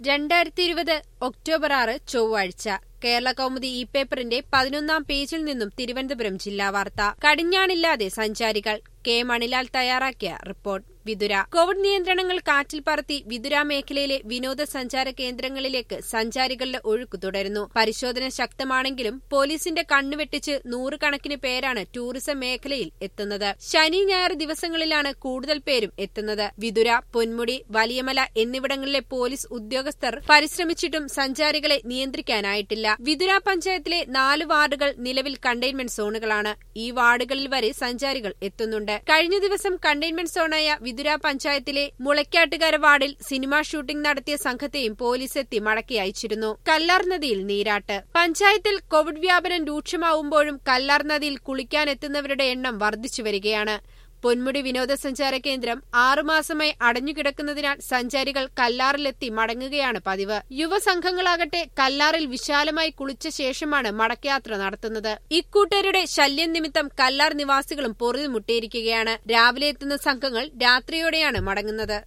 രണ്ടായിരത്തി ഇരുപത് ഒക്ടോബർ ആറ് ചൊവ്വാഴ്ച കേരള കൗമുദി ഇ പേപ്പറിന്റെ പതിനൊന്നാം പേജിൽ നിന്നും തിരുവനന്തപുരം ജില്ലാ വാർത്ത കടിഞ്ഞാണില്ലാതെ സഞ്ചാരികൾ കെ മണിലാൽ തയ്യാറാക്കിയ റിപ്പോർട്ട് വിതുര കോവിഡ് നിയന്ത്രണങ്ങൾ കാറ്റിൽ പറത്തി വിതുര മേഖലയിലെ വിനോദസഞ്ചാര കേന്ദ്രങ്ങളിലേക്ക് സഞ്ചാരികളുടെ ഒഴുക്ക് തുടരുന്നു പരിശോധന ശക്തമാണെങ്കിലും പോലീസിന്റെ കണ്ണുവെട്ടിച്ച് നൂറുകണക്കിന് പേരാണ് ടൂറിസം മേഖലയിൽ എത്തുന്നത് ശനി ഞായർ ദിവസങ്ങളിലാണ് കൂടുതൽ പേരും എത്തുന്നത് വിതുര പൊന്മുടി വലിയമല എന്നിവിടങ്ങളിലെ പോലീസ് ഉദ്യോഗസ്ഥർ പരിശ്രമിച്ചിട്ടും സഞ്ചാരികളെ നിയന്ത്രിക്കാനായിട്ടില്ല വിതുര പഞ്ചായത്തിലെ നാല് വാർഡുകൾ നിലവിൽ കണ്ടെയ്ൻമെന്റ് സോണുകളാണ് ഈ വാർഡുകളിൽ വരെ സഞ്ചാരികൾ എത്തുന്നുണ്ട് കഴിഞ്ഞ ദിവസം കണ്ടെയ്ൻമെന്റ് സോണായ വിതുര പഞ്ചായത്തിലെ മുളയ്ക്കാട്ടുകര വാർഡിൽ സിനിമാ ഷൂട്ടിംഗ് നടത്തിയ സംഘത്തെയും പോലീസ് എത്തി മടക്കി അയച്ചിരുന്നു കല്ലാർ നദിയിൽ നീരാട്ട് പഞ്ചായത്തിൽ കോവിഡ് വ്യാപനം രൂക്ഷമാവുമ്പോഴും കല്ലാർ നദിയിൽ കുളിക്കാനെത്തുന്നവരുടെ എണ്ണം വർദ്ധിച്ചു വരികയാണ് പൊന്മുടി വിനോദസഞ്ചാര കേന്ദ്രം ആറുമാസമായി അടഞ്ഞുകിടക്കുന്നതിനാൽ സഞ്ചാരികൾ കല്ലാറിലെത്തി മടങ്ങുകയാണ് പതിവ് യുവസംഘങ്ങളാകട്ടെ കല്ലാറിൽ വിശാലമായി കുളിച്ച ശേഷമാണ് മടക്കയാത്ര നടത്തുന്നത് ഇക്കൂട്ടരുടെ ശല്യം നിമിത്തം കല്ലാർ നിവാസികളും പൊറുതിമുട്ടിയിരിക്കുകയാണ് രാവിലെ എത്തുന്ന സംഘങ്ങൾ രാത്രിയോടെയാണ് മടങ്ങുന്നത്